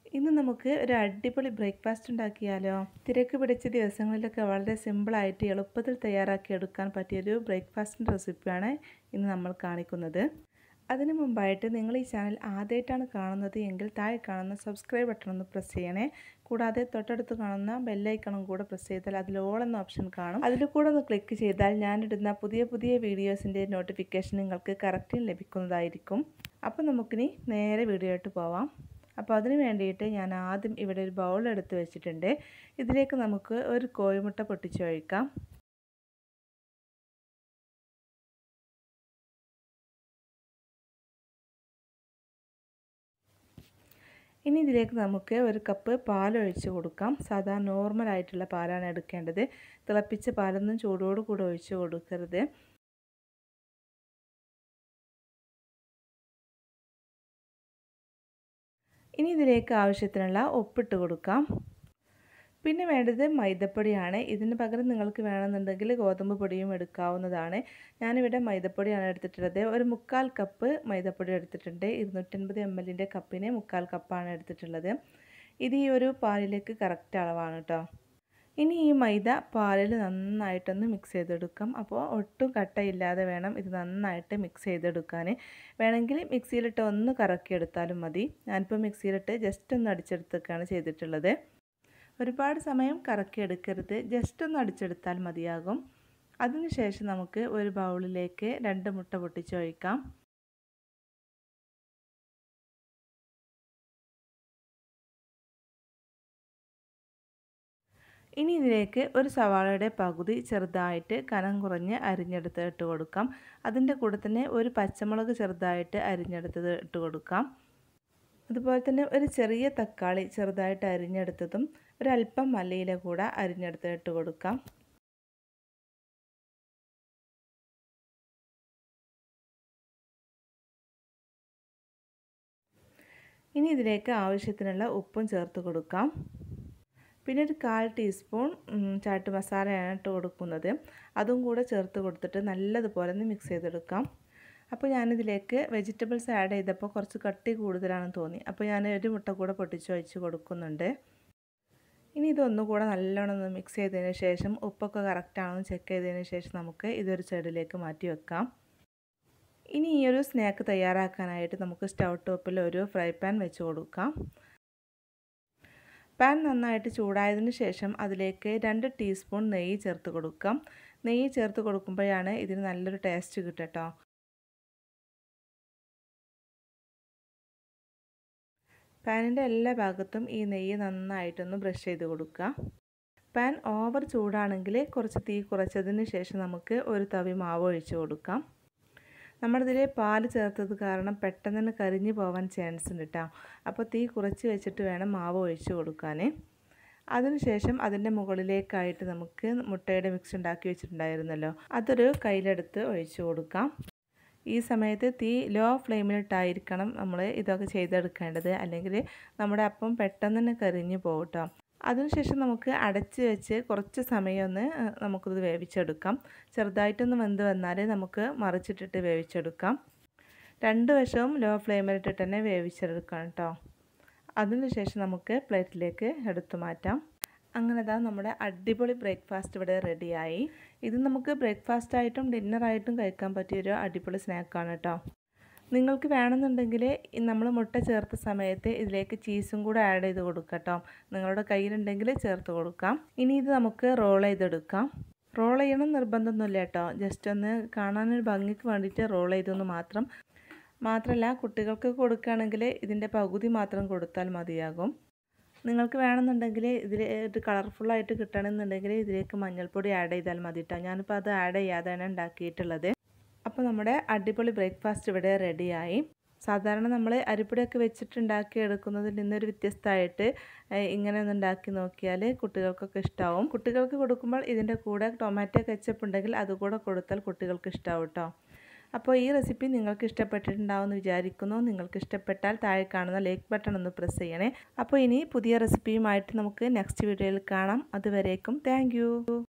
ഇന്ന് നമുക്ക് ഒരു അടിപൊളി ബ്രേക്ക്ഫാസ്റ്റ് ഉണ്ടാക്കിയാലോ തിരക്ക് പിടിച്ച ദിവസങ്ങളിലൊക്കെ വളരെ സിമ്പിളായിട്ട് എളുപ്പത്തിൽ തയ്യാറാക്കി എടുക്കാൻ പറ്റിയൊരു ബ്രേക്ക്ഫാസ്റ്റിൻ്റെ റെസിപ്പിയാണ് ഇന്ന് നമ്മൾ കാണിക്കുന്നത് അതിനു മുമ്പായിട്ട് നിങ്ങൾ ഈ ചാനൽ ആദ്യമായിട്ടാണ് കാണുന്നത് എങ്കിൽ താഴെ കാണുന്ന സബ്സ്ക്രൈബ് ബട്ടൺ ഒന്ന് പ്രസ് ചെയ്യണേ കൂടാതെ തൊട്ടടുത്ത് കാണുന്ന ബെല്ലൈക്കണും കൂടെ പ്രസ് ചെയ്താൽ അതിൽ ഓൾ എന്ന ഓപ്ഷൻ കാണും അതിൽ കൂടെ ഒന്ന് ക്ലിക്ക് ചെയ്താൽ ഞാനിടുന്ന പുതിയ പുതിയ വീഡിയോസിൻ്റെ നോട്ടിഫിക്കേഷൻ നിങ്ങൾക്ക് കറക്റ്റിൽ ലഭിക്കുന്നതായിരിക്കും അപ്പോൾ നമുക്കിനി നേരെ വീഡിയോ ആയിട്ട് പോവാം അപ്പോൾ അതിന് വേണ്ടിയിട്ട് ഞാൻ ആദ്യം ഇവിടെ ഒരു ബൗൾ എടുത്ത് വെച്ചിട്ടുണ്ട് ഇതിലേക്ക് നമുക്ക് ഒരു കോഴിമുട്ട പൊട്ടിച്ച് ഒഴിക്കാം ഇനി ഇതിലേക്ക് നമുക്ക് ഒരു കപ്പ് പാൽ ഒഴിച്ച് കൊടുക്കാം സാധാരണ നോർമൽ ആയിട്ടുള്ള പാലാണ് എടുക്കേണ്ടത് തിളപ്പിച്ച പാലൊന്നും ചൂടോട് കൂടെ ഒഴിച്ച് കൊടുക്കരുത് ഇനി ഇതിലേക്ക് ആവശ്യത്തിനുള്ള ഉപ്പിട്ട് കൊടുക്കാം പിന്നെ വേണ്ടത് മൈദപ്പൊടിയാണ് ഇതിന് പകരം നിങ്ങൾക്ക് വേണമെന്നുണ്ടെങ്കിൽ ഗോതമ്പ് പൊടിയും എടുക്കാവുന്നതാണ് ഞാനിവിടെ മൈദപ്പൊടിയാണ് എടുത്തിട്ടുള്ളത് ഒരു മുക്കാൽ കപ്പ് മൈദപ്പൊടി എടുത്തിട്ടുണ്ട് ഇരുന്നൂറ്റൻപത് എം എല്ലിൻ്റെ കപ്പിന് മുക്കാൽ കപ്പാണ് എടുത്തിട്ടുള്ളത് ഇത് ഈ ഒരു പാലിലേക്ക് കറക്റ്റ് അളവാണ് കേട്ടോ ഇനി ഈ മൈദ പാലിൽ നന്നായിട്ടൊന്ന് മിക്സ് ചെയ്തെടുക്കാം അപ്പോൾ ഒട്ടും കട്ടയില്ലാതെ വേണം ഇത് നന്നായിട്ട് മിക്സ് ചെയ്തെടുക്കാൻ വേണമെങ്കിൽ മിക്സിയിലിട്ട് ഒന്ന് കറക്കിയെടുത്താലും മതി ഞാനിപ്പോൾ മിക്സിയിലിട്ട് ജസ്റ്റ് ഒന്ന് അടിച്ചെടുത്തൊക്കെയാണ് ചെയ്തിട്ടുള്ളത് ഒരുപാട് സമയം കറക്കിയെടുക്കരുത് ജസ്റ്റ് ഒന്ന് അടിച്ചെടുത്താൽ മതിയാകും അതിനുശേഷം നമുക്ക് ഒരു ബൗളിലേക്ക് രണ്ട് മുട്ട പൊട്ടിച്ചൊഴിക്കാം ഇനി ഇതിലേക്ക് ഒരു സവാളയുടെ പകുതി ചെറുതായിട്ട് കനം കുറഞ്ഞ് അരിഞ്ഞെടുത്ത് ഇട്ട് കൊടുക്കാം അതിൻ്റെ കൂടെ തന്നെ ഒരു പച്ചമുളക് ചെറുതായിട്ട് അരിഞ്ഞെടുത്തത് ഇട്ട് കൊടുക്കാം അതുപോലെ തന്നെ ഒരു ചെറിയ തക്കാളി ചെറുതായിട്ട് അരിഞ്ഞെടുത്തതും ഒരല്പം മല്ലിയില കൂടെ അരിഞ്ഞെടുത്ത് ഇട്ട് കൊടുക്കാം ഇനി ഇതിലേക്ക് ആവശ്യത്തിനുള്ള ഉപ്പും ചേർത്ത് കൊടുക്കാം പിന്നെ ഒരു കാൽ ടീസ്പൂൺ ചാട്ട് മസാലയാണ് ഇട്ട് കൊടുക്കുന്നത് അതും കൂടെ ചേർത്ത് കൊടുത്തിട്ട് നല്ലതുപോലെ ഒന്ന് മിക്സ് ചെയ്തെടുക്കാം അപ്പോൾ ഞാനിതിലേക്ക് വെജിറ്റബിൾസ് ആഡ് ചെയ്തപ്പോൾ കുറച്ച് കട്ടി കൂടുതലാണെന്ന് തോന്നി അപ്പോൾ ഞാൻ ഒരു മുട്ട കൂടെ പൊട്ടിച്ച് ഒഴിച്ച് കൊടുക്കുന്നുണ്ട് ഇനി ഇതൊന്നുകൂടെ നല്ലോണം ഒന്ന് മിക്സ് ചെയ്തതിന് ശേഷം ഉപ്പൊക്കെ കറക്റ്റാണെന്ന് ചെക്ക് ചെയ്തതിന് ശേഷം നമുക്ക് ഇതൊരു സൈഡിലേക്ക് മാറ്റി വെക്കാം ഇനി ഈ ഒരു സ്നാക്ക് തയ്യാറാക്കാനായിട്ട് നമുക്ക് സ്റ്റൗ ടോപ്പിൽ ഒരു ഫ്രൈ പാൻ വെച്ച് കൊടുക്കാം പാൻ നന്നായിട്ട് ചൂടായതിന് ശേഷം അതിലേക്ക് രണ്ട് ടീസ്പൂൺ നെയ്യ് ചേർത്ത് കൊടുക്കാം നെയ്യ് ചേർത്ത് കൊടുക്കുമ്പോഴാണ് ഇതിന് നല്ലൊരു ടേസ്റ്റ് കിട്ടട്ടോ പാനിൻ്റെ എല്ലാ ഭാഗത്തും ഈ നെയ്യ് നന്നായിട്ടൊന്ന് ബ്രഷ് ചെയ്ത് കൊടുക്കുക പാൻ ഓവർ ചൂടാണെങ്കിൽ കുറച്ച് തീ കുറച്ചതിന് ശേഷം നമുക്ക് ഒരു തവി മാവ് ഒഴിച്ച് കൊടുക്കാം നമ്മളിതിൽ പാൽ ചേർത്തത് കാരണം പെട്ടെന്ന് തന്നെ കരിഞ്ഞു പോകാൻ ചാൻസ് ഉണ്ട് കേട്ടോ അപ്പോൾ തീ കുറച്ച് വെച്ചിട്ട് വേണം മാവ് ഒഴിച്ച് കൊടുക്കാൻ അതിനുശേഷം അതിൻ്റെ മുകളിലേക്കായിട്ട് നമുക്ക് മുട്ടയുടെ മിക്സ് ഉണ്ടാക്കി വെച്ചിട്ടുണ്ടായിരുന്നല്ലോ അതൊരു കയ്യിലെടുത്ത് ഒഴിച്ച് കൊടുക്കാം ഈ സമയത്ത് തീ ലോ ഫ്ലെയിമിലിട്ടായിരിക്കണം നമ്മൾ ഇതൊക്കെ ചെയ്തെടുക്കേണ്ടത് അല്ലെങ്കിൽ നമ്മുടെ അപ്പം പെട്ടെന്ന് തന്നെ കരിഞ്ഞു പോകും കേട്ടോ അതിനുശേഷം നമുക്ക് അടച്ച് വെച്ച് കുറച്ച് സമയം ഒന്ന് നമുക്കിത് വേവിച്ചെടുക്കാം ചെറുതായിട്ടൊന്ന് വെന്ത് വന്നാൽ നമുക്ക് മറിച്ചിട്ടിട്ട് വേവിച്ചെടുക്കാം രണ്ട് വശവും ലോ ഫ്ലെയിമിലിട്ടിട്ട് തന്നെ വേവിച്ചെടുക്കാം കേട്ടോ അതിനുശേഷം നമുക്ക് പ്ലേറ്റിലേക്ക് എടുത്തു മാറ്റാം അങ്ങനെ ഇതാ നമ്മുടെ അടിപൊളി ബ്രേക്ക്ഫാസ്റ്റ് ഇവിടെ റെഡിയായി ഇത് നമുക്ക് ബ്രേക്ക്ഫാസ്റ്റ് ആയിട്ടും ഡിന്നറായിട്ടും കഴിക്കാൻ പറ്റിയൊരു അടിപൊളി സ്നാക്കാണ് കേട്ടോ നിങ്ങൾക്ക് വേണമെന്നുണ്ടെങ്കിൽ നമ്മൾ മുട്ട ചേർത്ത സമയത്ത് ഇതിലേക്ക് ചീസും കൂടെ ആഡ് ചെയ്ത് കൊടുക്കാം കേട്ടോ നിങ്ങളുടെ കയ്യിലുണ്ടെങ്കിൽ ചേർത്ത് കൊടുക്കാം ഇനി ഇത് നമുക്ക് റോൾ ചെയ്തെടുക്കാം റോൾ ചെയ്യണം നിർബന്ധമൊന്നുമില്ല കേട്ടോ ജസ്റ്റ് ഒന്ന് കാണാനൊരു ഭംഗിക്ക് വേണ്ടിയിട്ട് റോൾ ചെയ്തൊന്ന് മാത്രം മാത്രമല്ല കുട്ടികൾക്ക് കൊടുക്കുകയാണെങ്കിൽ ഇതിൻ്റെ പകുതി മാത്രം കൊടുത്താൽ മതിയാകും നിങ്ങൾക്ക് വേണമെന്നുണ്ടെങ്കിൽ ഇതിൽ ഇത് കളർഫുള്ളായിട്ട് കിട്ടണമെന്നുണ്ടെങ്കിൽ ഇതിലേക്ക് മഞ്ഞൾപ്പൊടി ആഡ് ചെയ്താൽ മതി കേട്ടോ ഞാനിപ്പോൾ അത് ആഡ് ചെയ്യാതെയാണ് ഉണ്ടാക്കിയിട്ടുള്ളത് അപ്പോൾ നമ്മുടെ അടിപൊളി ബ്രേക്ക്ഫാസ്റ്റ് ഇവിടെ റെഡിയായി സാധാരണ നമ്മൾ അരിപ്പൊടിയൊക്കെ വെച്ചിട്ടുണ്ടാക്കി എടുക്കുന്നതിൽ നിന്നൊരു വ്യത്യസ്തമായിട്ട് ഇങ്ങനെ ഒന്ന് ഉണ്ടാക്കി നോക്കിയാൽ കുട്ടികൾക്കൊക്കെ ഇഷ്ടമാവും കുട്ടികൾക്ക് കൊടുക്കുമ്പോൾ ഇതിൻ്റെ കൂടെ ടൊമാറ്റോ കെച്ചപ്പ് ഉണ്ടെങ്കിൽ അതുകൂടെ കൊടുത്താൽ കുട്ടികൾക്ക് ഇഷ്ടമാവും കേട്ടോ അപ്പോൾ ഈ റെസിപ്പി നിങ്ങൾക്ക് ഇഷ്ടപ്പെട്ടിട്ടുണ്ടാവുമെന്ന് വിചാരിക്കുന്നു നിങ്ങൾക്ക് ഇഷ്ടപ്പെട്ടാൽ താഴെ കാണുന്ന ലൈക്ക് ബട്ടൺ ഒന്ന് പ്രസ് ചെയ്യണേ അപ്പോൾ ഇനി പുതിയ റെസിപ്പിയുമായിട്ട് നമുക്ക് നെക്സ്റ്റ് വീഡിയോയിൽ കാണാം അതുവരേക്കും താങ്ക്